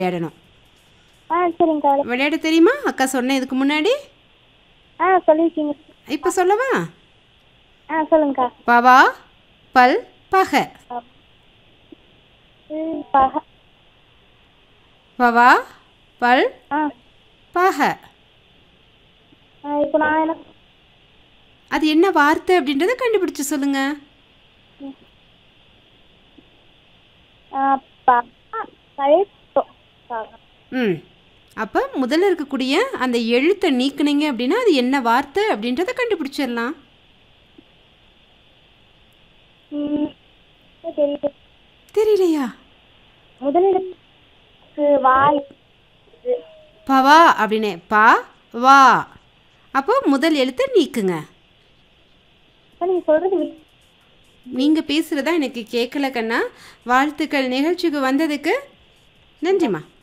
விளையாடணும் ஆ சரிங்கக்கா விளையாட தெரியுமா அக்கா சொன்னேன் இதுக்கு முன்னாடி ஆ சொல்லியிருக்கீங்க இப்போ சொல்லவா ஆ சொல்லுங்கக்கா பவா பல் பக ம், பக பவா பல் ஆ பக ஆ, இப்போ நான் என்ன அது என்ன வார்த்தை அப்படின்றத கண்டுபிடிச்சு சொல்லுங்க ஆ, ப- பழைய ம் அப்போ முதல்ல இருக்கக்கூடிய அந்த எழுத்தை நீக்குனீங்க அப்படின்னா அது என்ன வார்த்தை அப்படின்றத கண்டுபிடிச்சிடலாம் ம், தெரியுது தெரியலையா முதலிடத்துக்கு வாய் இது. பவா அப்படின்னே பா வா அப்போ முதல் எழுத்தை நீக்குங்க அப்ப நீங்க சொல்றது வி- நீங்கள் பேசுகிறதா எனக்கு கேட்கல கண்ணா வாழ்த்துக்கள் நிகழ்ச்சிக்கு வந்ததுக்கு நன்றிம்மா